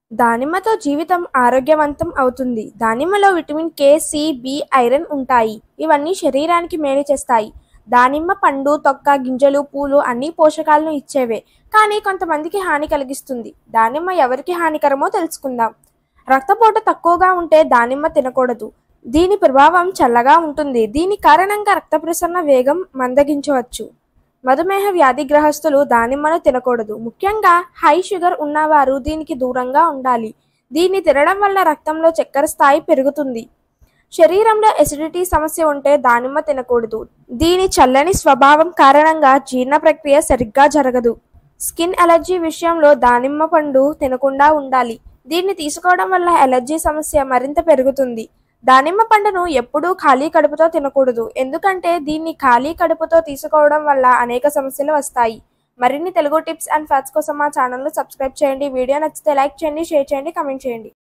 దానిమ్మతో జీవితం ఆరోగ్యవంతం అవుతుంది దానిమ్మలో vitamin K C B iron ఉంటాయి ఇవన్నీ శరీరానికి మేలు చేస్తాయి దానిమ్మ పండు తొక్క గింజలు పూలు అన్ని పోషకాలను ఇచ్చేవే కానీ కొంతమందికి హాని కలిగిస్తుంది దానిమ్మ ఎవరికి హానికరమో తెలుసుకుందాం రక్తపోటు తక్కువగా ఉంటే దానిమ్మ తినకూడదు దీని ప్రభావం చల్లగా ఉంటుంది దీని కారణంగా రక్త ప్రసరణ వేగం మందగించవచ్చు మధుమేహ వ్యాధిగ్రహస్తులు దానిమ్మను తినకూడదు ముఖ్యంగా హై షుగర్ ఉన్నవారు దీనికి దూరంగా ఉండాలి దీన్ని తినడం వల్ల రక్తంలో చక్కెర స్థాయి పెరుగుతుంది శరీరంలో ఎసిడిటీ సమస్య ఉంటే దానిమ్మ తినకూడదు దీని చల్లని స్వభావం కారణంగా జీర్ణ ప్రక్రియ సరిగ్గా జరగదు స్కిన్ అలర్జీ విషయంలో దానిమ్మ పండు తినకుండా ఉండాలి దీన్ని తీసుకోవడం వల్ల ఎలర్జీ సమస్య మరింత పెరుగుతుంది దానిమ్మ పండును ఎప్పుడూ ఖాళీ కడుపుతో తినకూడదు ఎందుకంటే దీన్ని ఖాళీ కడుపుతో తీసుకోవడం వల్ల అనేక సమస్యలు వస్తాయి మరిన్ని తెలుగు టిప్స్ అండ్ ఫ్యాక్ట్స్ కోసం మా ఛానల్ను సబ్స్క్రైబ్ చేయండి వీడియో నచ్చితే లైక్ చేయండి షేర్ చేయండి కమెంట్ చేయండి